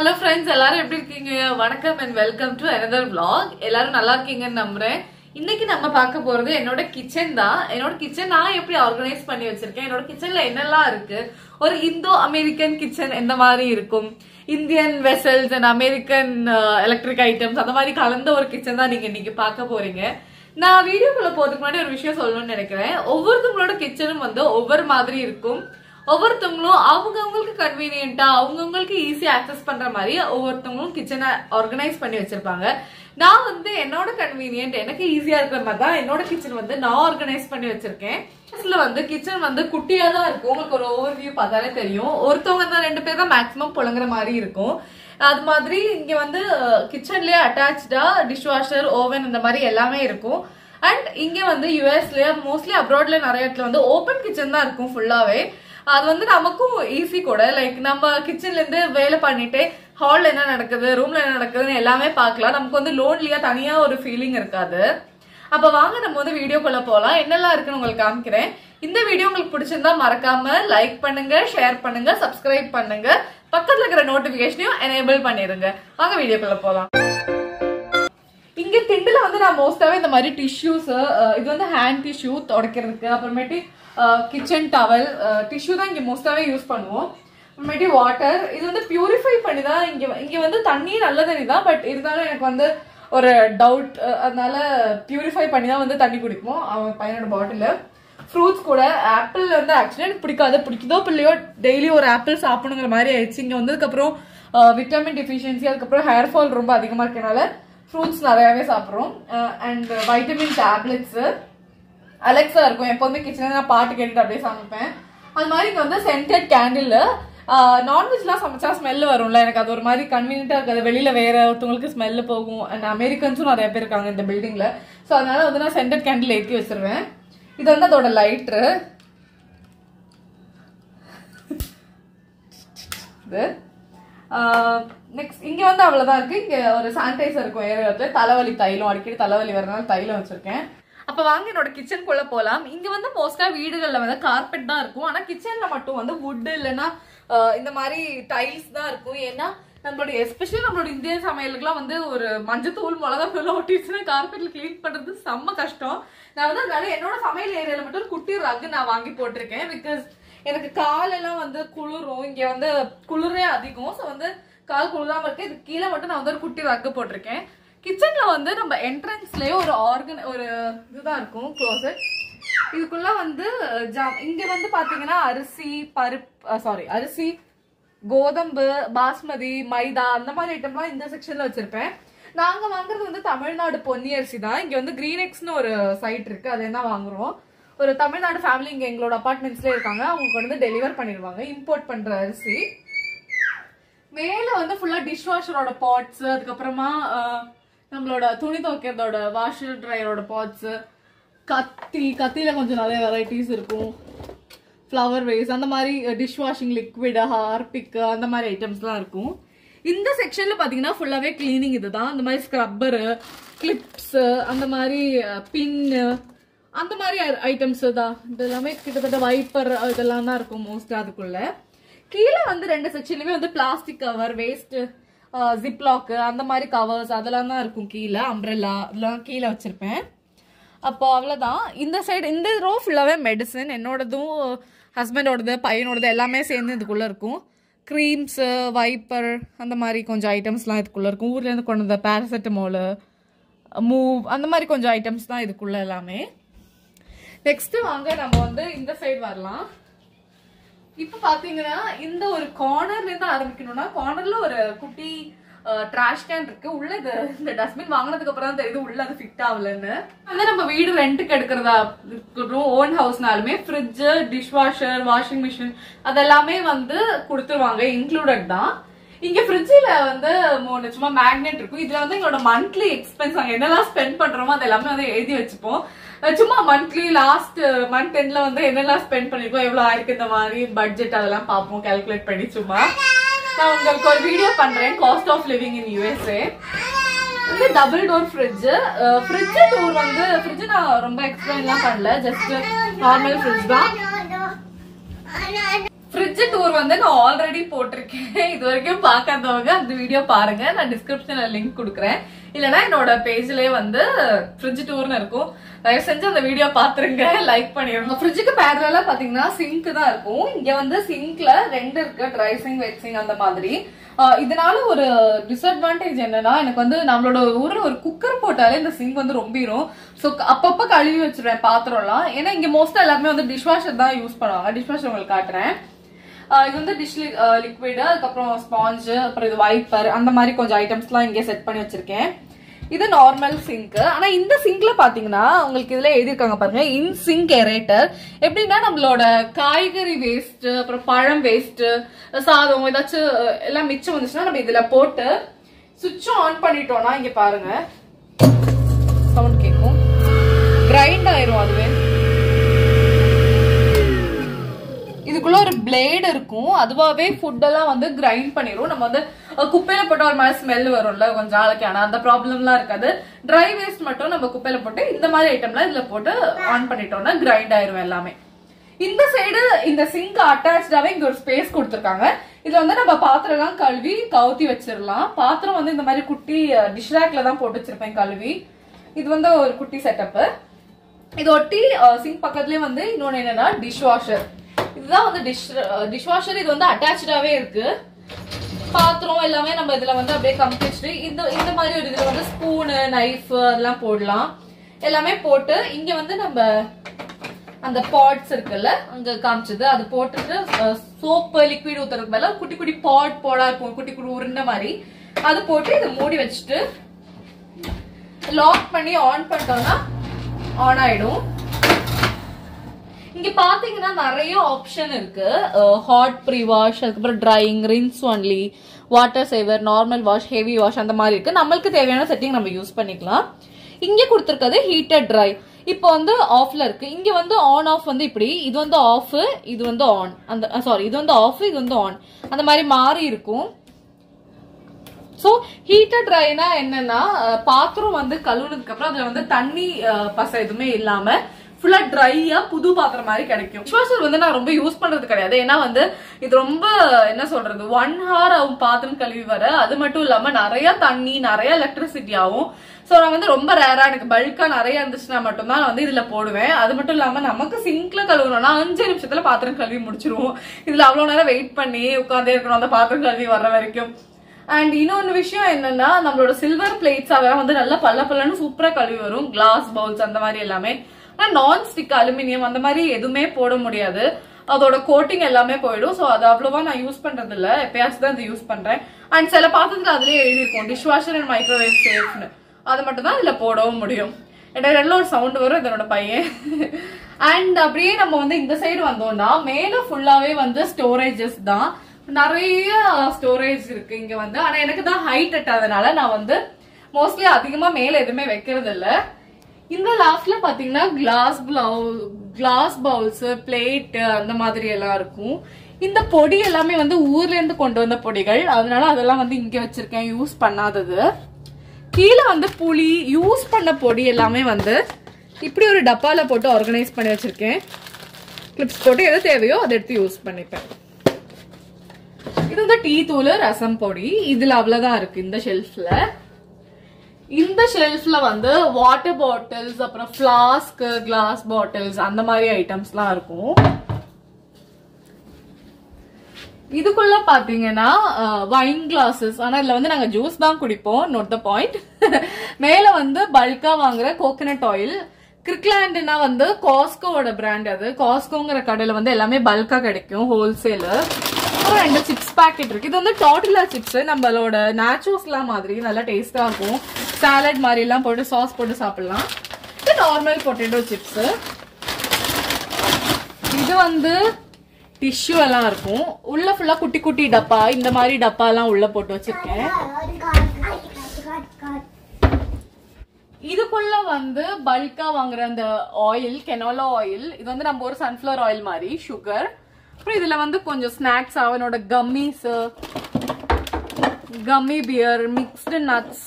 hello friends எல்லாரும் எப்படி இருக்கீங்க வணக்கம் and welcome to another vlog எல்லாரும் நல்லா இருக்கீங்கன்னு நம்புறேன் இன்னைக்கு நம்ம பார்க்க போறது என்னோட கிச்சன் தான் என்னோட கிச்சன் நான் எப்படி ஆர்கனைஸ் பண்ணி வச்சிருக்கேன் என்னோட கிச்சன்ல என்னெல்லாம் இருக்கு ஒரு இந்தோ அமெரிக்கன் கிச்சன் எந்த மாதிரி இருக்கும் Indian vessels and American electric items அந்த மாதிரி கலந்த ஒரு கிச்சன் தான் நீங்க இன்னைக்கு பார்க்க போறீங்க நான் வீடியோக்குள்ள போறதுக்கு முன்னாடி ஒரு விஷயம் சொல்லணும்னு நினைக்கிறேன் ஒவ்வொருத்தவங்களோட கிச்சனும் வந்து ஒவ்வொரு மாதிரி இருக்கும் ஒவ்வொருத்தவங்களும் அவங்கவுங்களுக்கு கன்வீனியன்ட்டா அவங்கவுங்களுக்கு ஈஸியா ஆக்சஸ் பண்ற மாதிரி ஒவ்வொருத்தவங்களும் கிச்சனை ஆர்கனைஸ் பண்ணி வச்சிருப்பாங்க நான் வந்து என்னோட கன்வீனியன்ட் எனக்கு ஈஸியா இருக்கிற மாதிரி தான் என்னோட கிச்சன் வந்து நான் ஆர்கனைஸ் பண்ணி வச்சிருக்கேன் இதுல வந்து கிச்சன் வந்து குட்டியா தான் இருக்கும் உங்களுக்கு ஒரு ஓவர் வியூ பார்த்தாலே தெரியும் ஒருத்தவங்க தான் ரெண்டு பேர் தான் மேக்ஸிமம் புழங்குற மாதிரி இருக்கும் அது மாதிரி இங்க வந்து கிச்சன்லயே அட்டாச்சா டிஷ் வாஷர் ஓவன் இந்த மாதிரி எல்லாமே இருக்கும் அண்ட் இங்க வந்து யூஎஸ்ல மோஸ்ட்லி அப்ராட்ல நிறைய இடத்துல வந்து ஓப்பன் கிச்சன் தான் இருக்கும் ஃபுல்லாவே அது வந்து நமக்கும் ஈஸி கூட லைக் நம்ம கிச்சன்ல இருந்து வேலை பண்ணிட்டு ஹால்ல என்ன நடக்குது ரூம்ல என்ன நடக்குதுன்னு எல்லாமே பார்க்கலாம் நமக்கு வந்து லோன்லியா தனியா ஒரு ஃபீலிங் இருக்காது அப்ப வாங்க நம்ம வந்து வீடியோக்குள்ள போலாம் என்னெல்லாம் இருக்குன்னு உங்களுக்கு காமிக்கிறேன் இந்த வீடியோ உங்களுக்கு பிடிச்சிருந்தா மறக்காம லைக் பண்ணுங்க ஷேர் பண்ணுங்க சப்ஸ்கிரைப் பண்ணுங்க பக்கத்துல இருக்கிற நோட்டிபிகேஷனையும் எனேபிள் பண்ணிருங்க வாங்க வீடியோக்குள்ள போலாம் இங்க திண்டுல வந்து நான் மோஸ்டாவே இந்த மாதிரி டிஷ்யூஸ் இது வந்து ஹேண்ட் டிஷ்யூ துடைக்கிறதுக்கு அப்புறமேட்டு கிச்சன் டவல் டிஷ்யூ தான் இங்க மோஸ்டாவே யூஸ் பண்ணுவோம் அப்புறமேட்டு வாட்டர் இது வந்து பியூரிஃபை பண்ணி தான் இங்க இங்க வந்து தண்ணி நல்ல தண்ணி தான் பட் இருந்தாலும் எனக்கு வந்து ஒரு டவுட் அதனால பியூரிஃபை பண்ணி தான் வந்து தண்ணி குடிப்போம் அவன் பையனோட பாட்டில் ஃப்ரூட்ஸ் கூட ஆப்பிள் வந்து ஆக்சுவலி எனக்கு பிடிக்காது பிடிக்குதோ பிள்ளையோ டெய்லி ஒரு ஆப்பிள் சாப்பிடுங்கிற மாதிரி ஆயிடுச்சு இங்கே வந்ததுக்கப்புறம் விட்டமின் டெஃபிஷியன்சி அதுக்கப்புறம் ஹேர் ஃபால் ரொம்ப அதிகமாக இருக்கனால ஃப்ரூட்ஸ் நிறையாவே சாப்பிட்றோம் அண்ட் வைட்டமின் டேப்லெட்ஸு அலெக்ஸா இருக்கும் எப்போதுமே கிச்சனில் நான் பாட்டு கேட்டுட்டு அப்படியே சமைப்பேன் அது மாதிரி இங்கே வந்து சென்டட் கேண்டில் நான்வெஜ்லாம் சமைச்சா ஸ்மெல் வரும்ல எனக்கு அது ஒரு மாதிரி கன்வீனியன்ட்டாக இருக்காது வெளியில் வேற ஒருத்தவங்களுக்கு ஸ்மெல் போகும் அண்ட் அமெரிக்கன்ஸும் நிறைய பேர் இருக்காங்க இந்த பில்டிங்கில் ஸோ அதனால வந்து நான் சென்டட் கேண்டில் ஏற்றி வச்சிருவேன் இது வந்து அதோட லைட்ரு இது நெக்ஸ்ட் இங்க வந்து அவ்வளவுதான் இருக்கு இங்க ஒரு சானிடைசர் இருக்கும் ஏரியாத்துல தலைவலி தைலம் அடிக்கடி தலைவலி வரனால தைலம் வச்சிருக்கேன் அப்ப வாங்க என்னோட கிச்சனுக்குள்ள போலாம் இங்க வந்து மோஸ்டா வீடுகள்ல வந்து கார்பெட் தான் இருக்கும் ஆனா கிச்சன்ல மட்டும் வந்து வுட் இல்லைன்னா இந்த மாதிரி டைல்ஸ் தான் இருக்கும் ஏன்னா நம்மளுடைய எஸ்பெஷலி நம்மளோட இந்திய சமையலுக்குலாம் வந்து ஒரு மஞ்சத்தூள் மிளகா தூள் ஒட்டிச்சுன்னா கார்பெட்ல கிளீன் பண்றது செம்ம கஷ்டம் நான் வந்து அதனால என்னோட சமையல் ஏரியால மட்டும் குட்டி ரகு நான் வாங்கி போட்டிருக்கேன் பிகாஸ் எனக்கு காலெல்லாம் வந்து குளிரும் இங்க வந்து குளிரே அதிகம் ஸோ வந்து கால் குளிராம இருக்கு இது கீழே மட்டும் நான் வந்து ஒரு குட்டி ரக்கு போட்டிருக்கேன் கிச்சன்ல வந்து நம்ம என்ட்ரன்ஸ்லயே ஒரு ஆர்கன் ஒரு இதுதான் இருக்கும் க்ளோசட் இதுக்குள்ள வந்து ஜாம் இங்க வந்து பாத்தீங்கன்னா அரிசி பருப்பு சாரி அரிசி கோதம்பு பாஸ்மதி மைதா அந்த மாதிரி ஐட்டம்லாம் இந்த செக்ஷன்ல வச்சிருப்பேன் நாங்க வாங்குறது வந்து தமிழ்நாடு பொன்னி அரிசி தான் இங்க வந்து கிரீனெக்ஸ்னு ஒரு சைட் இருக்கு அதை தான் வாங்குறோம் ஒரு தமிழ்நாடு ஃபேமிலி இங்க எங்களோட அபார்ட்மெண்ட்ஸ்ல இருக்காங்க அவங்க வந்து டெலிவர் பண்ணிடுவாங்க இம்போர்ட் பண்ற அரிசி மேல வந்து ஃபுல்லா டிஷ் வாஷரோட பாட்ஸ் அதுக்கப்புறமா நம்மளோட துணி துவைக்கிறதோட வாஷர் ட்ரையரோட பாட்ஸ் கத்தி கத்தியில கொஞ்சம் நிறைய வெரைட்டிஸ் இருக்கும் ஃப்ளவர் வேஸ் அந்த மாதிரி டிஷ் வாஷிங் லிக்விட் ஹார்பிக் அந்த மாதிரி ஐட்டம்ஸ்லாம் இருக்கும் இந்த செக்ஷன்ல பாத்தீங்கன்னா ஃபுல்லாவே கிளீனிங் இதுதான் அந்த மாதிரி ஸ்க்ரப்பரு கிளிப்ஸ் அந்த மாதிரி பின்னு அந்த மாதிரி ஐட்டம்ஸ் தான் இது எல்லாமே கிட்டத்தட்ட வைப்பர் இதெல்லாம் தான் இருக்கும் மோஸ்ட் அதுக்குள்ள கீழே வந்து ரெண்டு செக்ஷன்லயுமே வந்து பிளாஸ்டிக் கவர் வேஸ்ட் ஜிப்லாக்கு அந்த மாதிரி கவர்ஸ் அதெல்லாம் தான் இருக்கும் கீழே அம்ப்ரெல்லா இதெல்லாம் கீழே வச்சிருப்பேன் அப்போ அவ்வளோதான் இந்த சைடு இந்த ரோ ஃபுல்லாகவே மெடிசன் என்னோடதும் ஹஸ்பண்டோடது பையனோடது எல்லாமே சேர்ந்து இதுக்குள்ளே இருக்கும் க்ரீம்ஸு வைப்பர் அந்த மாதிரி கொஞ்சம் ஐட்டம்ஸ்லாம் இதுக்குள்ளே இருக்கும் ஊர்லேருந்து கொண்டு வந்த பேராசெட்டமோலு மூவ் அந்த மாதிரி கொஞ்சம் ஐட்டம்ஸ் தான் இதுக்குள்ளே எல்லாமே நெக்ஸ்ட் வாங்க நம்ம வந்து இந்த சைடு வரலாம் இப்ப பாத்தீங்கன்னா இந்த ஒரு கார்னர்ல இருந்து ஆரம்பிக்கணும்னா கார்னர்ல ஒரு குட்டி ட்ராஷ் கேன் இருக்கு உள்ள இது இந்த டஸ்ட்பின் வாங்கினதுக்கு அப்புறம் தான் தெரியுது உள்ள அது ஃபிட் ஆகலன்னு வந்து நம்ம வீடு ரெண்ட்டுக்கு எடுக்கிறதா இருக்கட்டும் ஓன் ஹவுஸ்னாலுமே fridge dish washer washing machine அதெல்லாமே வந்து கொடுத்துருவாங்க இன்க்ளூடட் தான் இங்க ஃப்ரிட்ஜில் வந்து மூணு சும்மா மேக்னெட் இருக்கும் இதுல வந்து எங்களோட மந்த்லி எக்ஸ்பென்ஸ் அங்க என்னெல்லாம் ஸ்பெண்ட் பண்றோமோ அது எல்லாமே வந்து எழுதி வச்சுப்போம் சும்மா மந்த்லி லாஸ்ட் மந்த் எண்ட்ல வந்து என்னெல்லாம் ஸ்பெண்ட் பண்ணிருக்கோம் எவ்வளவு ஆயிருக்கு இந்த மாதிரி பட்ஜெட் அதெல்லாம் பார்ப்போம் கால்குலேட் பண்ணி சும்மா நான் உங்களுக்கு ஒரு வீடியோ பண்றேன் cost of living in USA வந்து double door fridge fridge door வந்து ஃப்ரிட்ஜ் நான் ரொம்ப எக்ஸ்பிளைன்லாம் பண்ணல ஜஸ்ட் நார்மல் ஃப்ரிட்ஜ் தான் ஃப்ரிட்ஜ் ஃப்ரிட்ஜ் டூர் வந்து நான் ஆல்ரெடி போட்டிருக்கேன் இது வரைக்கும் பார்க்காதவங்க அந்த வீடியோ பாருங்க நான் டிஸ்கிரிப்ஷன்ல லிங்க் கொடுக்குறேன் இல்லனா என்னோட பேஜ்லயே வந்து ஃப்ரிட்ஜ் டூர்னு இருக்கும் தயவு செஞ்சு அந்த வீடியோ பாத்துருங்க லைக் பண்ணிருங்க ஃப்ரிட்ஜுக்கு பேரலா பாத்தீங்கன்னா சிங்க் தான் இருக்கும் இங்க வந்து சிங்க்ல ரெண்டு இருக்கு ட்ரை சிங்க் வெட் சிங்க் அந்த மாதிரி ஆஹ் இதனால ஒரு டிஸ்அட்வான்டேஜ் என்னன்னா எனக்கு வந்து நம்மளோட ஊர்ல ஒரு குக்கர் போட்டாலே இந்த சிங்க் வந்து ரொம்பிரும் ஸோ அப்பப்ப கழுவி வச்சிருவேன் பாத்திரம்லாம் ஏன்னா இங்க மோஸ்டா எல்லாருமே வந்து டிஷ் வாஷர் தான் யூஸ் பண்ணுவாங்க டிஷ் வாஷர் உங்களுக்கு காட்டுறேன் ஆஹ் இது வந்து டிஷ் லிக்விடு அதுக்கப்புறம் ஸ்பாஞ்சு அப்புறம் இது வைப்பர் அந்த மாதிரி கொஞ்சம் ஐட்டம்ஸ்லாம் இங்கே செட் பண்ணி வச்சிருக்கேன் இது நார்மல் சிங்க் ஆனா இந்த சிங்க்ல பாத்தீங்கன்னா உங்களுக்கு இதுல எழுதியிருக்காங்க பாருங்க இன் சிங்க் எரேட்டர் எப்படின்னா நம்மளோட காய்கறி வேஸ்ட் அப்புறம் பழம் வேஸ்ட் சாதம் ஏதாச்சும் அஹ், எல்லாம் மிச்சம் வந்துச்சுன்னா நம்ம இதுல போட்டு சுவிட்சும் ஆன் பண்ணிட்டோம்னா இங்க பாருங்க சவுண்ட் கேட்கும் கிரைண்ட் ஆயிரும் அதுவே இதுக்குள்ள ஒரு பிளேடு இருக்கும் அதுவாவே ஃபுட் எல்லாம் வந்து கிரைண்ட் பண்ணிரும் நம்ம வந்து அஹ், குப்பையில போட்ட ஒரு மாதிரி ஸ்மெல் வரும்ல கொஞ்சம் நாளைக்கு ஆனா அந்த ப்ராப்ளம்லாம் இருக்காது ட்ரை வேஸ்ட் மட்டும் நம்ம குப்பையில போட்டு இந்த மாதிரி ஐட்டம்லாம் இதுல போட்டு ஆன் பண்ணிட்டோம்னா கிரைண்ட் ஆயிரும் எல்லாமே இந்த சைடு இந்த சிங்க் அட்டாச்சாவே இங்க ஒரு ஸ்பேஸ் கொடுத்துருக்காங்க இதுல வந்து நம்ம பாத்திரம் எல்லாம் கழுவி கவுத்தி வச்சிடலாம் பாத்திரம் வந்து இந்த மாதிரி குட்டி டிஷ் ரேக்ல தான் போட்டு வச்சிருப்பேன் கழுவி இது வந்து ஒரு குட்டி செட்டப் இது ஒட்டி சிங்க் பக்கத்துலயே வந்து இன்னொன்னு என்னன்னா டிஷ் வாஷர் இதுதான் வந்து டிஷ் டிஷ் வாஷர் இது வந்து அட்டாச்சாவே இருக்கு பாத்திரம் எல்லாமே நம்ம இதுல வந்து அப்படியே கம்பிச்சுட்டு இந்த இந்த மாதிரி ஒரு இதுல வந்து ஸ்பூனு நைஃப் அதெல்லாம் போடலாம் எல்லாமே போட்டு இங்க வந்து நம்ம அந்த பாட்ஸ் இருக்குல்ல அங்க காமிச்சது அது போட்டுட்டு சோப்பு லிக்விட் ஊத்துறதுக்கு மேல குட்டி குட்டி பாட் போடா இருக்கும் குட்டி குட்டி உருண்டை மாதிரி அது போட்டு இதை மூடி வச்சுட்டு லாக் பண்ணி ஆன் பண்ணிட்டோம்னா ஆன் ஆயிடும் இங்க பாத்தீங்கன்னா நிறைய ஆப்ஷன் இருக்கு ஹாட் ப்ரீ வாஷ் அதுக்கப்புறம் drying rinse only water saver normal wash heavy wash அந்த மாதிரி இருக்கு நம்மளுக்கு தேவையான செட்டிங் நம்ம யூஸ் பண்ணிக்கலாம் இங்க கொடுத்துருக்கிறது ஹீட்டட் ட்ரை இப்போ வந்து ஆஃப்ல இருக்கு இங்க வந்து ஆன் ஆஃப் வந்து இப்படி இது வந்து ஆஃப் இது வந்து ஆன் அந்த சாரி இது வந்து ஆஃப் இது வந்து ஆன் அந்த மாதிரி மாறி இருக்கும் சோ ஹீட்டர் ட்ரைனா என்னன்னா அஹ், பாத்திரம் வந்து கழுவுனதுக்கு அப்புறம் அதுல வந்து தண்ணி அஹ், பசை எதுவுமே இல்லாம ஃபுல்லா ட்ரையா புது பாத்திரம் மாதிரி கிடைக்கும் டிஷ்வாஷர் வந்து நான் ரொம்ப யூஸ் பண்றது கிடையாது ஏன்னா வந்து இது ரொம்ப என்ன சொல்றது ஒன் ஹவர் ஆகும் பாத்திரம் கழுவி வர அது மட்டும் இல்லாம நிறைய தண்ணி நிறைய எலக்ட்ரிசிட்டி ஆகும் சோ நான் வந்து ரொம்ப ரேரா எனக்கு பல்கா நிறைய இருந்துச்சுன்னா மட்டும்தான் நான் வந்து இதுல போடுவேன் அது மட்டும் இல்லாம நமக்கு சிங்க்ல கழுவணும்னா அஞ்சு நிமிஷத்துல பாத்திரம் கழுவி முடிச்சிருவோம் இதுல அவ்வளவு நேரம் வெயிட் பண்ணி உட்காந்தே இருக்கணும் அந்த பாத்திரம் கழுவி வர்ற வரைக்கும் அண்ட் இன்னொன்னு விஷயம் என்னன்னா நம்மளோட சில்வர் பிளேட்ஸ் அதெல்லாம் வந்து நல்லா பல்ல பல்லன்னு சூப்பரா கழுவி வரும் கிளாஸ் பவுல்ஸ் அந்த மாதிரி எல்லாமே ஆனா நான் ஸ்டிக் அலுமினியம் அந்த மாதிரி எதுவுமே போட முடியாது அதோட கோட்டிங் எல்லாமே போயிடும் ஸோ அது அவ்வளவா நான் யூஸ் பண்றது இல்ல எப்பயாச்சும் தான் இது யூஸ் பண்றேன் அண்ட் சில பாத்திரத்துல அதுலயே எழுதியிருக்கும் டிஷ் வாஷர் அண்ட் மைக்ரோவேவ் சேஃப்னு அது மட்டும் தான் இதுல போடவும் முடியும் இடையில ஒரு சவுண்ட் வரும் இதனோட பையன் அண்ட் அப்படியே நம்ம வந்து இந்த சைடு வந்தோம்னா மேல ஃபுல்லாவே வந்து ஸ்டோரேஜஸ் தான் நிறைய ஸ்டோரேஜ் இருக்கு இங்க வந்து ஆனா எனக்கு தான் ஹைட் எட்டாதனால நான் வந்து மோஸ்ட்லி அதிகமா மேல எதுவுமே வைக்கிறது இல்ல இந்த லாஸ்ட்ல பாத்தீங்கன்னா கிளாஸ் கிளாஸ் பவுல்ஸ் பிளேட் அந்த மாதிரி எல்லாம் இருக்கும் இந்த பொடி எல்லாமே வந்து ஊர்ல இருந்து கொண்டு வந்த பொடிகள் அதனால அதெல்லாம் வந்து இங்க வச்சிருக்கேன் யூஸ் பண்ணாதது கீழே வந்து புளி யூஸ் பண்ண பொடி எல்லாமே வந்து இப்படி ஒரு டப்பால போட்டு ஆர்கனைஸ் பண்ணி வச்சிருக்கேன் கிளிப்ஸ் போட்டு எது தேவையோ அதை எடுத்து யூஸ் பண்ணிப்பேன் இது வந்து டீ தூள் ரசம் பொடி இதுல அவ்வளவுதான் இருக்கு இந்த ஷெல்ஃப்ல இந்த ஷெல்ஃப்ல வந்து வாட்டர் பாட்டில்ஸ் அப்புறம் ஃபிளாஸ்க் கிளாஸ் பாட்டில்ஸ் அந்த மாதிரி ஐட்டம்ஸ்லாம் இருக்கும் இதுக்குள்ள பாத்தீங்கன்னா வைன் கிளாஸஸ் ஆனா இதுல வந்து நாங்க ஜூஸ் தான் குடிப்போம் நோட் த பாயிண்ட் மேல வந்து பல்கா வாங்குற கோகனட் ஆயில் கிரிக்லாண்ட்னா வந்து காஸ்கோவோட பிராண்ட் அது காஸ்கோங்கிற கடையில வந்து எல்லாமே பல்கா கிடைக்கும் ஹோல்சேல் அப்புறம் ரெண்டு சிப்ஸ் பாக்கெட் இருக்கு இது வந்து டாட்டிலா சிப்ஸ் நம்மளோட நேச்சுரல்ஸ்லாம் மாதிரி நல்லா டேஸ்டா இருக்கும் சாலட் மாதிரி எல்லாம் போட்டு சாஸ் போட்டு சாப்பிடலாம் இது நார்மல் பொட்டேட்டோ சிப்ஸ் இது வந்து டிஷ்யூ எல்லாம் இருக்கும் உள்ள ஃபுல்லா குட்டி குட்டி டப்பா இந்த மாதிரி டப்பா எல்லாம் உள்ள போட்டு வச்சிருக்கேன் இதுக்குள்ள வந்து பல்கா வாங்குற அந்த ஆயில் கெனோலா ஆயில் இது வந்து நம்ம ஒரு சன்ஃபிளவர் ஆயில் மாதிரி சுகர் அப்புறம் இதுல வந்து கொஞ்சம் ஸ்நாக்ஸ் அவனோட கம்மிஸ் கம்மி பியர் மிக்ஸ்டு நட்ஸ்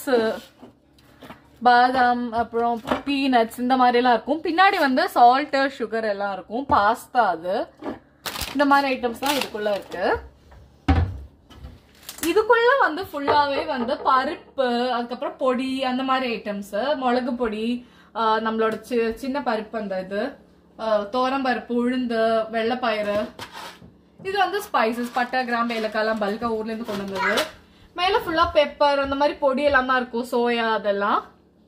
பாதாம் அப்புறம் பீனட்ஸ் இந்த மாதிரி எல்லாம் இருக்கும் பின்னாடி வந்து சால்ட் சுகர் எல்லாம் இருக்கும் பாஸ்தா அது இந்த மாதிரி ஐட்டம்ஸ் தான் இதுக்குள்ள இருக்கு இதுக்குள்ள வந்து ஃபுல்லாவே வந்து பருப்பு அதுக்கப்புறம் பொடி அந்த மாதிரி ஐட்டம்ஸ் மிளகு பொடி ஆஹ் நம்மளோட சி- சின்ன பருப்பு அந்த இது தோரம் பருப்பு உளுந்து வெள்ளைப்பயிறு இது வந்து ஸ்பைசஸ் பட்டை கிராம்பு ஏலக்காய்லாம் பல்கா ஊர்ல இருந்து கொண்டு வந்தது மேல ஃபுல்லா பெப்பர் அந்த மாதிரி பொடி எல்லாம் தான் இருக்கும் சோயா அதெல்லாம்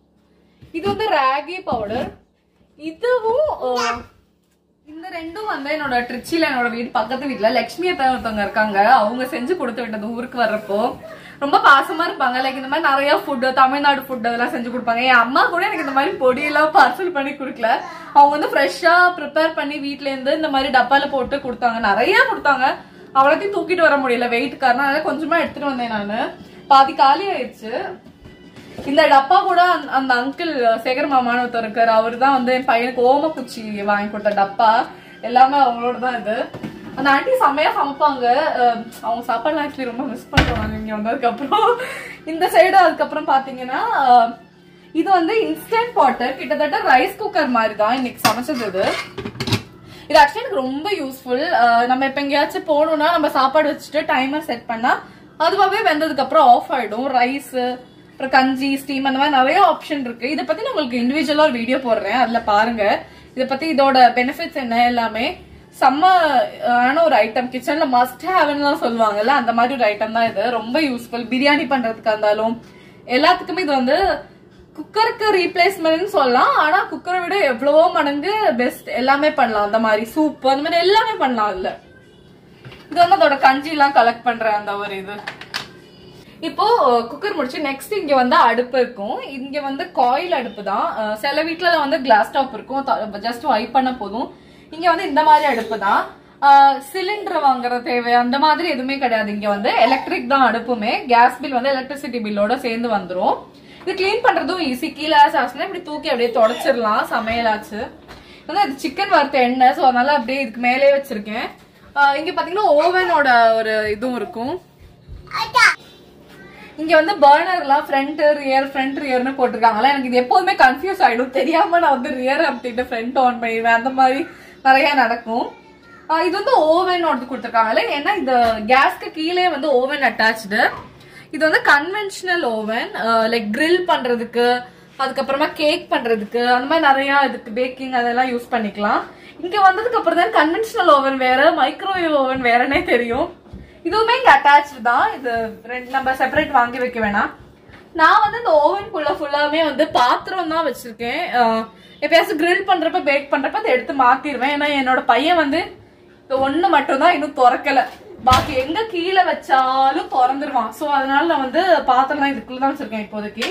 இது வந்து ராகி பவுடர் இதுவும் ஆஹ், இந்த ரெண்டும் வந்து என்னோட ட்ரிச்சில என்னோட வீடு பக்கத்து வீட்ல லட்சுமி அத்தா ஒருத்தவங்க இருக்காங்க அவங்க செஞ்சு கொடுத்து விட்டது ஊருக்கு வர்றப்போ ரொம்ப பாசமா இருப்பாங்க லைக் இந்த மாதிரி நிறைய ஃபுட் தமிழ்நாடு ஃபுட் அதெல்லாம் செஞ்சு கொடுப்பாங்க என் அம்மா கூட எனக்கு இந்த மாதிரி பொடியெல்லாம் பார்சல் பண்ணி கொடுக்கல அவங்க வந்து ஃப்ரெஷ்ஷா ப்ரிப்பேர் பண்ணி வீட்ல இருந்து இந்த மாதிரி டப்பால போட்டு கொடுத்தாங்க நிறைய கொடுத்தாங்க அவ்வளோத்தையும் தூக்கிட்டு வர முடியல வெயிட் காரணம் அதனால கொஞ்சமா எடுத்துட்டு வந்தேன் நானு பாதி காலி ஆயிடுச்சு இந்த டப்பா கூட அந்த- அந்த அங்கிள் சேகர் மாமான்னு ஒருத்தர் இருக்காரு அவர் தான் வந்து என் பையனுக்கு ஓமக்குச்சி வாங்கி கொடுத்த டப்பா எல்லாமே அவங்களோட தான் இது அந்த ஆண்டி செம்மையா சமைப்பாங்க அஹ் அவங்க சாப்பாடுலாம் ஆக்சுவலி ரொம்ப மிஸ் பண்றாங்க இங்க வந்ததுக்கு அப்புறம் இந்த சைடு அதுக்கப்புறம் பாத்தீங்கன்னா அஹ், இது வந்து இன்ஸ்டன்ட் வாட்டர் கிட்டத்தட்ட ரைஸ் குக்கர் மாதிரி தான் இன்னைக்கு சமைச்சது இது இது ஆக்சுவலி எனக்கு ரொம்ப யூஸ்ஃபுல் நம்ம இப்ப எங்கேயாச்சும் போகணும்னா நம்ம சாப்பாடு வச்சுட்டு டைமர் செட் பண்ணா அதுவாகவே வெந்ததுக்கு அப்புறம் ஆஃப் ஆயிடும் ரைஸ் அப்புறம் கஞ்சி ஸ்டீம் அந்த மாதிரி நிறைய ஆப்ஷன் இருக்கு இதை பத்தி நான் உங்களுக்கு இண்டிவிஜுவலா ஒரு வீடியோ போடுறேன் அதுல பாருங்க இதை பத்தி இதோட பெனிஃபிட்ஸ் என்ன எல்லாமே செம்ம அஹ், ஆன ஒரு ஐட்டம் கிச்சன்ல மஸ்ட் ஹேவ்லாம் சொல்லுவாங்கல்ல அந்த மாதிரி ஒரு ஐட்டம் தான் இது ரொம்ப யூஸ்ஃபுல் பிரியாணி பண்றதுக்கு இருந்தாலும் எல்லாத்துக்குமே இது வந்து குக்கருக்கு ரீப்ளேஸ்மெண்ட்னு சொல்லலாம் ஆனா குக்கரை விட எவ்வளவோ மடங்கு பெஸ்ட் எல்லாமே பண்ணலாம் அந்த மாதிரி சூப் அந்த மாதிரி எல்லாமே பண்ணலாம் அதுல இது வந்து அதோட கஞ்சி எல்லாம் கலெக்ட் பண்ற அந்த ஒரு இது இப்போ குக்கர் முடிச்சு நெக்ஸ்ட் இங்க வந்து அடுப்பு இருக்கும் இங்க வந்து காயில் அடுப்பு தான் அஹ் சில வீட்ல வந்து கிளாஸ் டாப் இருக்கும் ஜஸ்ட் வைப் பண்ண போதும் இங்க வந்து இந்த மாதிரி அடுப்பு தான் சிலிண்டர் வாங்குற தேவை அந்த மாதிரி எதுவுமே கிடையாது இங்க வந்து எலக்ட்ரிக் தான் அடுப்புமே கேஸ் பில் வந்து எலக்ட்ரிசிட்டி பில்லோட சேர்ந்து வந்துரும் இது க்ளீன் பண்றதும் ஈஸி கீழே ஆச்சுன்னா இப்படி தூக்கி அப்படியே தொடச்சிடலாம் சமையலாச்சு வந்து அது சிக்கன் வறுத்த எண்ணெய் ஸோ அதனால அப்படியே இதுக்கு மேலே வச்சிருக்கேன் அஹ் இங்க பாத்தீங்கன்னா ஓவனோட ஒரு இதுவும் இருக்கும் இங்க வந்து பர்னர்லாம் ஃப்ரண்ட் ரியர் ஃப்ரண்ட் ரியர்னு போட்டிருக்காங்களா எனக்கு இது எப்போதுமே கன்ஃபியூஸ் ஆயிடும் தெரியாம நான் வந்து ரியர் அப்படின்ட்டு ஃப்ரண்ட் ஆன் பண்ணிடுவேன் அந்த மாதிரி நிறைய நடக்கும் ஆஹ் இது வந்து ஓவனோடது கொடுத்துருக்காங்கல்ல ஏன்னா இந்த கேஸ்க்கு கீழே வந்து ஓவன் அட்டாச்சு இது வந்து கன்வென்ஷனல் ஓவன் லைக் grill பண்றதுக்கு அதுக்கப்புறமா கேக் பண்றதுக்கு அந்த மாதிரி நிறைய இதுக்கு பேக்கிங் அதெல்லாம் யூஸ் பண்ணிக்கலாம் இங்க வந்ததுக்கு அப்புறம் தான் கன்வென்ஷனல் ஓவன் வேற மைக்ரோவேவ் ஓவன் வேறனே தெரியும் இதுவுமே இங்க அட்டாச்சு தான் இது ரெண்டு நம்ம செப்பரேட் வாங்கி வைக்க வேணாம் நான் வந்து இந்த ஓவனுக்குள்ள ஃபுல்லாவே வந்து பாத்திரம் தான் வச்சிருக்கேன் அஹ் எப்பயாச்சும் grill பண்றப்ப பேக் பண்றப்ப அதை எடுத்து மாத்திடுவேன் ஏன்னா என்னோட பையன் வந்து இந்த ஒண்ணு மட்டும் தான் இன்னும் திறக்கல பாக்கி எங்க கீழே வச்சாலும் திறந்துருவான் சோ அதனால நான் வந்து பாத்திரம் இதுக்குள்ள தான் வச்சிருக்கேன் இப்போதைக்கு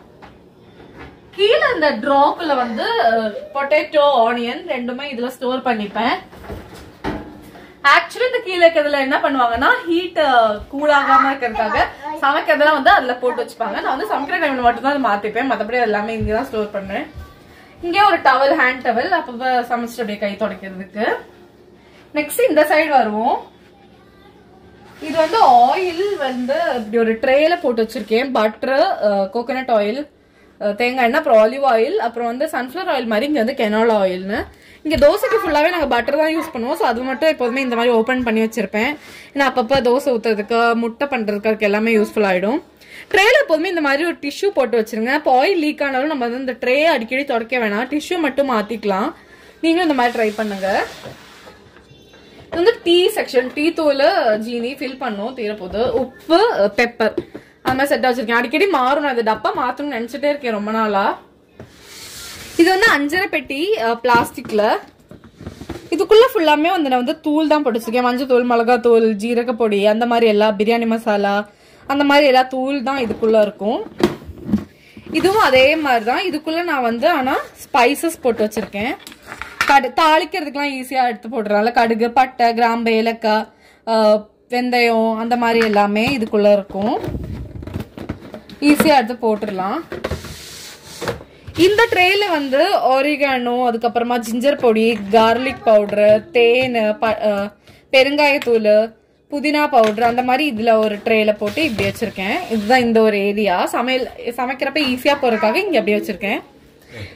கீழே இந்த ட்ராப்ல வந்து பொட்டேட்டோ ஆனியன் ரெண்டுமே இதுல ஸ்டோர் பண்ணிப்பேன் ஆக்சுவலி இந்த கீழே இருக்கிறதுல என்ன பண்ணுவாங்கன்னா ஹீட் கூலாகாம இருக்கிறதுக்காக சமைக்கிறதெல்லாம் வந்து அதுல போட்டு வச்சுப்பாங்க நான் வந்து சமைக்கிற டைம்ல மட்டும் தான் அதை மாத்திப்பேன் மத்தபடி அது எல்லாமே இங்க தான் ஸ்டோர் பண்ணேன் இங்கே ஒரு டவல் ஹேண்ட் டவல் அப்பப்ப சமைச்சிட்டு அப்படியே கை துடைக்கிறதுக்கு நெக்ஸ்ட் இந்த சைடு வருவோம் இது வந்து ஆயில் வந்து இப்படி ஒரு ட்ரேல போட்டு வச்சிருக்கேன் பட்டர் கோகோனட் ஆயில் தேங்காய் எண்ணெய் அப்புறம் ஆலிவ் ஆயில் அப்புறம் வந்து சன்ஃப்ளவர் ஆயில் மாதிரி இங்க வந்து கெனோலா ஆயில்னு இங்க தோசைக்கு ஃபுல்லாவே நாங்க பட்டர் தான் யூஸ் பண்ணுவோம் ஸோ அது மட்டும் எப்போதுமே இந்த மாதிரி ஓப்பன் பண்ணி வச்சிருப்பேன் ஏன்னா அப்பப்போ தோசை ஊத்துறதுக்கு முட்டை பண்றதுக்கு அதுக்கு எல்லாமே யூஸ்ஃபுல் ஆயிடும் ட்ரேல எப்போதுமே இந்த மாதிரி ஒரு டிஷ்யூ போட்டு வச்சிருங்க இப்போ ஆயில் லீக் ஆனாலும் நம்ம வந்து இந்த ட்ரே அடிக்கடி துடைக்க வேணாம் டிஷ்யூ மட்டும் மாத்திக்கலாம் நீங்களும் இந்த மாதிரி ட்ரை பண்ணுங்க இது வந்து டீ செக்ஷன் டீ தூள் ஜீனி ஃபில் பண்ணும் தீரப்போகுது உப்பு பெப்பர் அது மாதிரி செட்டாக வச்சிருக்கேன் அடிக்கடி மாறும் நான் இந்த டப்பா மாற்றணும்னு நினச்சிட்டே இருக்கேன் ரொம்ப நாளா இது வந்து அஞ்சரை பெட்டி பிளாஸ்டிக்ல இதுக்குள்ள ஃபுல்லாமே வந்து நான் வந்து தூள் தான் போட்டு வச்சிருக்கேன் மஞ்சள் தூள் மிளகாய் தூள் ஜீரக பொடி அந்த மாதிரி எல்லா பிரியாணி மசாலா அந்த மாதிரி எல்லா தூள் தான் இதுக்குள்ள இருக்கும் இதுவும் அதே மாதிரி தான் இதுக்குள்ள நான் வந்து ஆனா ஸ்பைசஸ் போட்டு வச்சிருக்கேன் கடு தாளிக்கிறதுக்கெல்லாம் ஈஸியா எடுத்து போட்டுறனால கடுகு பட்டை கிராம்பு ஏலக்காய் ஆஹ், வெந்தயம் அந்த மாதிரி எல்லாமே இதுக்குள்ள இருக்கும் ஈஸியா எடுத்து போட்டுடலாம் இந்த ட்ரேல வந்து ஒரிகானோ அதுக்கப்புறமா ஜிஞ்சர் பொடி கார்லிக் பவுடரு தேன் ப- அஹ், பெருங்காயத்தூள் புதினா பவுடர் அந்த மாதிரி இதுல ஒரு ட்ரேல போட்டு இப்படி வச்சிருக்கேன் இதுதான் இந்த ஒரு ஏரியா சமையல் சமைக்கிறப்ப ஈஸியா போறதுக்காக இங்க அப்படியே வச்சிருக்கேன்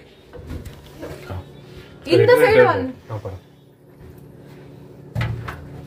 இந்த சைடு வந்து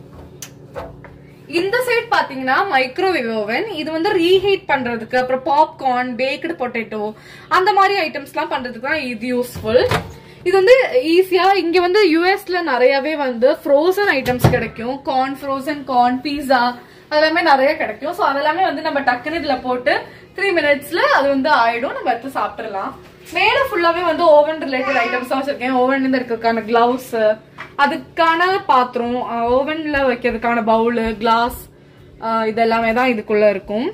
இந்த சைட் பாத்தீங்கன்னா மைக்ரோவேவ் ஓவன் இது வந்து ரீஹீட் பண்றதுக்கு அப்புறம் பாப்கார்ன் பேக்டு பொட்டேட்டோ அந்த மாதிரி ஐட்டம்ஸ்லாம் பண்றதுக்கு தான் இது யூஸ்ஃபுல் இது வந்து ஈஸியா இங்க வந்து யூஎஸ்ல நிறையவே வந்து ஃப்ரோசன் ஐட்டம்ஸ் கிடைக்கும் கார்ன் ஃப்ரோசன் கார்ன் பீஸா அதெல்லாமே நிறைய கிடைக்கும் ஸோ அதெல்லாமே வந்து நம்ம டக்குன்னு இதுல போட்டு த்ரீ மினிட்ஸ்ல அது வந்து ஆயிடும் நம்ம எடுத்து சாப்பிட்டுறலாம் மேல ஃபுல்லாவே வந்து ஓவன் ரிலேட்டட் ஐட்டம்ஸ் தான் வச்சிருக்கேன் ஓவன்ல இருக்கிறதுக்கான கிளவுஸ் அதுக்கான பாத்திரம் ஓவன்ல வைக்கிறதுக்கான பவுலு கிளாஸ் இதெல்லாமே தான் இதுக்குள்ள இருக்கும்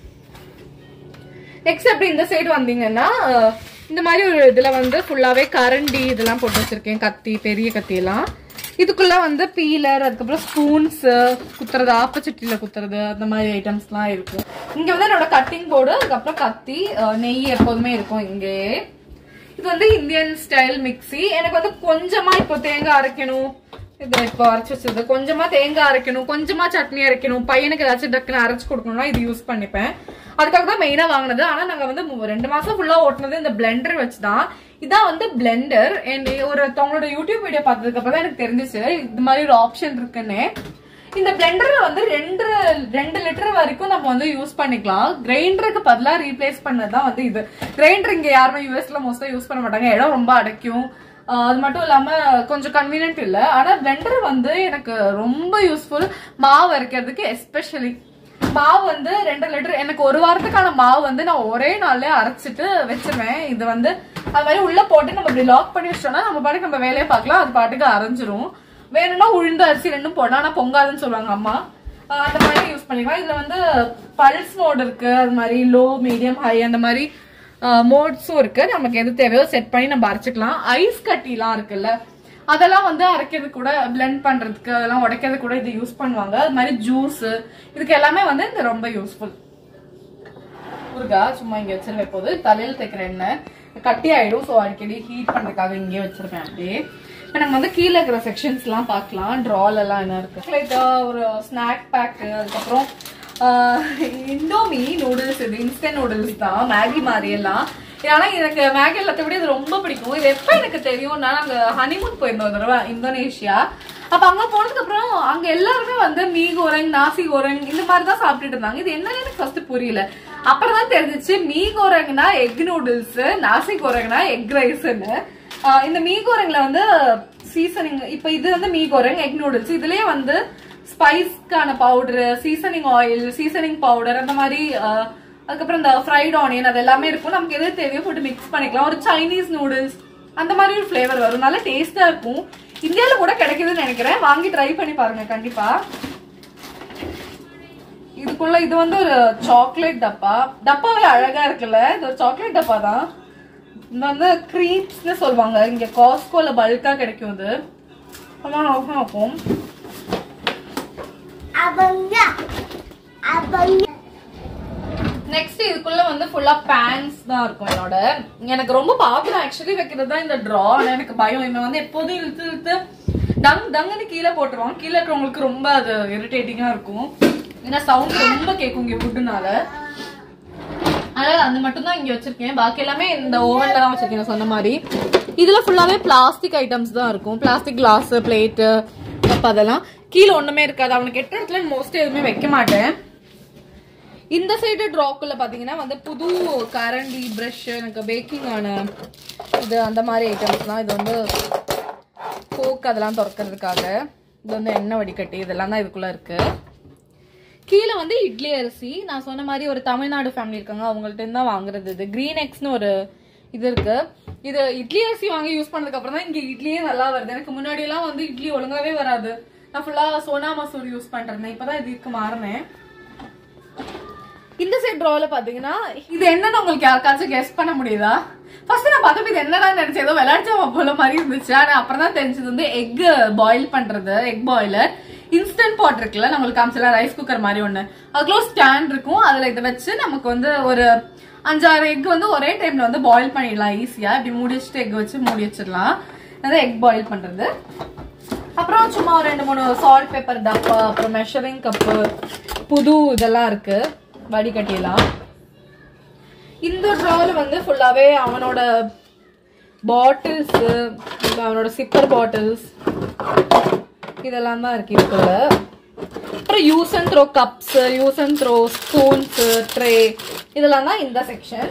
நெக்ஸ்ட் அப்படி இந்த சைடு வந்தீங்கன்னா அஹ், இந்த மாதிரி ஒரு இதுல வந்து ஃபுல்லாவே கரண்டி இதெல்லாம் போட்டு வச்சிருக்கேன் கத்தி பெரிய கத்தி எல்லாம் இதுக்குள்ள வந்து பீலர் அதுக்கப்புறம் ஸ்பூன்ஸ் குத்துறது ஆப்பச்சட்டியில குத்துறது அந்த மாதிரி ஐட்டம்ஸ்லாம் இருக்கும் இங்க வந்து என்னோட கட்டிங் போர்டு அதுக்கப்புறம் கத்தி அஹ், நெய் எப்போதுமே இருக்கும் இங்கே இது வந்து இந்தியன் ஸ்டைல் மிக்ஸி எனக்கு வந்து கொஞ்சமா இப்போ தேங்காய் அரைக்கணும் இது இப்போ அரைச்சு வச்சது கொஞ்சமா தேங்காய் அரைக்கணும் கொஞ்சமா சட்னி அரைக்கணும் பையனுக்கு ஏதாச்சும் டக்குன்னு அரைச்சு கொடுக்கணும்னா இது யூஸ் பண்ணிப்பேன் அதுக்காக தான் மெயினா வாங்கினது ஆனா நாங்க வந்து மு- ரெண்டு மாசம் ஃபுல்லா ஓட்டுனது இந்த பிளெண்டர் வச்சுதான் இதான் வந்து பிளெண்டர் ஒருத்தவங்களோட யூடியூப் வீடியோ பார்த்ததுக்கு அப்புறம் தான் எனக்கு தெரிஞ்சிச்சு இது மாதிரி ஒரு ஆப்ஷன் இருக்குன்னு இந்த பிளெண்டர்ல வந்து ரெண்டு ரெண்டு லிட்டர் வரைக்கும் நம்ம வந்து யூஸ் பண்ணிக்கலாம் கிரைண்டருக்கு பதிலா ரீப்ளேஸ் பண்ணதுதான் வந்து இது கிரைண்டர் இங்க யாருமே யூஎஸ்ல மோஸ்டா யூஸ் பண்ண மாட்டாங்க இடம் ரொம்ப அடைக்கும் ஆஹ் அது மட்டும் இல்லாம கொஞ்சம் கன்வீனியன்ட் இல்ல ஆனா பிளெண்டர் வந்து எனக்கு ரொம்ப யூஸ்ஃபுல் மாவு அரைக்கிறதுக்கு எஸ்பெஷலி மாவு வந்து ரெண்டு லிட்டர் எனக்கு ஒரு வாரத்துக்கான மாவு வந்து நான் ஒரே நாள்ல அரைச்சிட்டு வச்சிருவேன் இது வந்து அது மாதிரி உள்ள போட்டு நம்ம இப்படி லாக் பண்ணி வச்சிட்டோம்னா நம்ம பாட்டுக்கு நம்ம வேலையை பார்க்கலாம் அது பாட்டுக்கு அரைஞ்சிரும் வேணும்னா உளுந்து அரிசி ரெண்டும் போடலாம் ஆனா பொங்காதுன்னு சொல்லுவாங்க அம்மா ஆஹ் அந்த மாதிரி யூஸ் பண்ணிக்கலாம் இதுல வந்து பல்ஸ் மோட் இருக்கு அது மாதிரி லோ மீடியம் ஹை அந்த மாதிரி மோட்ஸும் இருக்கு நமக்கு எது தேவையோ செட் பண்ணி நம்ம அரைச்சிக்கலாம் ஐஸ் கட்டிலாம் இருக்குல்ல அதெல்லாம் வந்து அரைக்கிறது கூட blend பண்றதுக்கு அதெல்லாம் உடைக்கிறது கூட இது யூஸ் பண்ணுவாங்க அது மாதிரி ஜூஸ் இதுக்கு எல்லாமே வந்து இது ரொம்ப யூஸ்ஃபுல் ஊருகா சும்மா இங்க வச்சிருவேன் போது தலையில தைக்கிற எண்ணெய் கட்டி ஆயிடும் ஸோ அடிக்கடி ஹீட் பண்றதுக்காக இங்கே வச்சிருப்பேன் அப்படியே இப்போ நம்ம வந்து கீழே இருக்கிற செக்ஷன்ஸ் எல்லாம் பார்க்கலாம் ட்ரால் எல்லாம் என்ன இருக்கு லைக் ஒரு ஸ்நாக் பேக் அதுக்கப்புறம் இண்டோமி நூடுல்ஸ் இது இன்ஸ்டன்ட் நூடுல்ஸ் தான் மேகி மாதிரி எல்லாம் ஆனா எனக்கு மேகி எல்லாத்தை விட இது ரொம்ப பிடிக்கும் இது எப்ப எனக்கு தெரியும்னா நாங்க ஹனிமூன் போயிருந்தோம் ஒரு தடவை இந்தோனேஷியா அப்ப அங்க போனதுக்கு அப்புறம் அங்க எல்லாருமே வந்து மீ கோரங் நாசி கோரங் இந்த மாதிரி தான் சாப்பிட்டுட்டு இருந்தாங்க இது என்னன்னு எனக்கு ஃபர்ஸ்ட் புரியல அப்புறம் தான் தெரிஞ்சிச்சு மீ கோரங்னா எக் நூடுல்ஸ் நாசி கோரங்னா எக் ரைஸ்ன்னு இந்த மீ கோரங்ல வந்து சீசனிங் இப்ப இது வந்து மீ கோரங் எக் நூடுல்ஸ் இதுலயே வந்து ஸ்பைஸ்க்கான powder seasoning oil seasoning powder அந்த மாதிரி அஹ், அதுக்கப்புறம் இந்த ஃப்ரைட் ஆனியன் அது எல்லாமே இருக்கும் நமக்கு எது தேவையோ போட்டு மிக்ஸ் பண்ணிக்கலாம் ஒரு சைனீஸ் நூடுல்ஸ் அந்த மாதிரி ஒரு ஃப்ளேவர் வரும் நல்லா டேஸ்டா இருக்கும் இந்தியால கூட கிடைக்குதுன்னு நினைக்கிறேன் வாங்கி ட்ரை பண்ணி பாருங்க கண்டிப்பா இதுக்குள்ள இது வந்து ஒரு சாக்லேட் டப்பா டப்பாவே அழகா இருக்குல்ல இது ஒரு சாக்லேட் டப்பா தான் இது வந்து க்ரீப்ஸ்னு சொல்லுவாங்க இங்க காஸ்கோல பல்கா கிடைக்கும் இது ரொம்ப நல்லா இருக்கும் அவங்க அவங்க நெக்ஸ்ட் இதுக்குள்ள வந்து ஃபுல்லா பேன்ஸ் தான் இருக்கும் என்னோட எனக்கு ரொம்ப பாப்புலர் ஆக்சுவலி வைக்கிறது தான் இந்த ட்ரா ஆனா எனக்கு பயம் இவன் வந்து எப்போதும் இழுத்து இழுத்து டங் டங்குன்னு கீழே போட்டுருவான் கீழே இருக்கிறவங்களுக்கு ரொம்ப அது இரிட்டேட்டிங்கா இருக்கும் ஏன்னா சவுண்ட் ரொம்ப கேட்கும் இங்க ஃபுட்டுனால அதனால அது மட்டும் தான் இங்க வச்சிருக்கேன் பாக்கி எல்லாமே இந்த ஓவன்ல தான் வச்சிருக்கேன் நான் சொன்ன மாதிரி இதுல ஃபுல்லாவே பிளாஸ்டிக் ஐட்டம்ஸ் தான் இருக்கும் பிளாஸ்டிக் கிளாஸ் பிளேட்டு கப் அதெல்லாம் கீழே ஒண்ணுமே இருக்காது அவனுக்கு எட்ட இடத்துல மோஸ்ட்லி எதுவுமே வைக்க மாட்டேன் இந்த சைடு ட்ராக்குள்ள பாத்தீங்கன்னா வந்து புது கரண்டி ப்ரஷ் எனக்கு பேக்கிங் ஆன இது அந்த மாதிரி ஐட்டம்ஸ் தான் இது வந்து கோக் அதெல்லாம் திறக்கிறதுக்காக இது வந்து எண்ணெய் வடிகட்டி இதெல்லாம் தான் இதுக்குள்ள இருக்கு கீழே வந்து இட்லி அரிசி நான் சொன்ன மாதிரி ஒரு தமிழ்நாடு ஃபேமிலி இருக்காங்க அவங்கள்ட்ட இருந்து தான் வாங்குறது இது கிரீன் எக்ஸ்னு ஒரு இது இருக்கு இது இட்லி அரிசி வாங்கி யூஸ் பண்ணதுக்கு அப்புறம் தான் இங்க இட்லியே நல்லா வருது எனக்கு முன்னாடி எல்லாம் வந்து இட்லி ஒழுங்காவே வராது நான் ஃபுல்லா சோனா மசூர் யூஸ் பண்றேன் இப்பதான் இதுக்கு மாறினேன் இந்த சைட் ட்ரால பாத்தீங்கன்னா இது என்னன்னு உங்களுக்கு யாருக்காச்சும் கெஸ் பண்ண முடியுதா ஃபர்ஸ்ட் நான் பார்த்தப்ப இது என்னடா நினைச்சேன் ஏதோ விளையாடுச்சா போல மாதிரி இருந்துச்சு ஆனா அப்புறம் தான் தெரிஞ்சது வந்து எக் பாயில் பண்றது எக் பாய்லர் இன்ஸ்டன்ட் பாட் இருக்குல்ல நம்மளுக்கு காமிச்சல ரைஸ் குக்கர் மாதிரி ஒண்ணு அதுக்குள்ள ஸ்டாண்ட் இருக்கும் அதுல இதை வச்சு நமக்கு வந்து ஒரு அஞ்சாறு எக் வந்து ஒரே டைம்ல வந்து பாயில் பண்ணிடலாம் ஈஸியா இப்படி மூடி வச்சுட்டு எக் வச்சு மூடி வச்சிடலாம் அதான் எக் பாயில் பண்றது அப்புறம் சும்மா ஒரு ரெண்டு மூணு சால்ட் பேப்பர் டப்பா அப்புறம் மெஷரிங் கப்பு புது இதெல்லாம் இருக்கு வடிகட்டிலாம் இந்த ட்ராவில் வந்து ஃபுல்லாவே அவனோட பாட்டில்ஸ் அவனோட சிப்பர் பாட்டில்ஸ் இதெல்லாம் தான் இருக்கு இதுக்குள்ள அப்புறம் use and throw cups use and throw spoons tray இதெல்லாம் தான் இந்த செக்ஷன்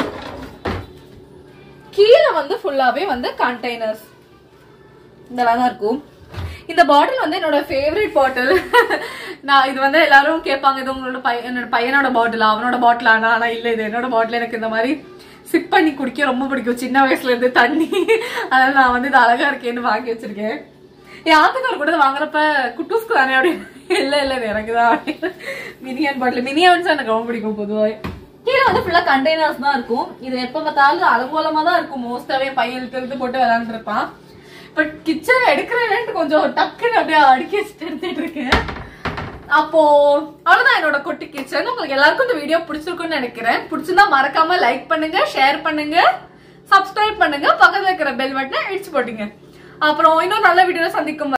கீழே வந்து ஃபுல்லாவே வந்து கண்டெய்னர்ஸ் இதெல்லாம் தான் இருக்கும் இந்த பாட்டில் வந்து என்னோட ஃபேவரட் பாட்டில் நான் இது வந்து எல்லாரும் கேட்பாங்க இது உங்களோட பையன் என்னோட பையனோட பாட்டில் அவனோட பாட்டில் ஆனா ஆனா இல்ல இது என்னோட பாட்டில் எனக்கு இந்த மாதிரி சிப் பண்ணி குடிக்க ரொம்ப பிடிக்கும் சின்ன வயசுல இருந்து தண்ணி அதனால நான் வந்து இது அழகா இருக்கேன்னு வாங்கி வச்சிருக்கேன் என் ஆத்துக்கார் கூட இதை வாங்குறப்ப குட்டூஸ்க்கு தானே அப்படின்னு இல்ல இல்ல இது எனக்கு தான் மினியன் பாட்டில் மினியன்ஸ் எனக்கு ரொம்ப பிடிக்கும் பொதுவாக கீழே வந்து ஃபுல்லா கண்டெய்னர்ஸ் தான் இருக்கும் இது எப்ப பார்த்தாலும் அலங்கோலமா தான் இருக்கும் மோஸ்டாவே பையன் இழுத்து இழுத்து போட்டு விளாண்டு இருப்பான் பட் கிச்சன் எடுக்கிறேன்ட்டு கொஞ்சம் டக்குன்னு அப்படியே அடுக்கி வச்சுட்டு எடுத்துட்டு இருக்கேன் அப்போ அவ்வளவுதான் என்னோட குட்டி கிச்சன் உங்களுக்கு எல்லாருக்கும் இந்த வீடியோ பிடிச்சிருக்கும்னு நினைக்கிறேன் பிடிச்சிருந்தா மறக்காம லைக் பண்ணுங்க ஷேர் பண்ணுங்க சப்ஸ்கிரைப் பண்ணுங்க பக்கத்துல இருக்கிற பெல் பட்டனை இடிச்சு போட்டுங்க அப்புறம் இன்னும் நல்ல வீடியோ சந்திக்கும் வரை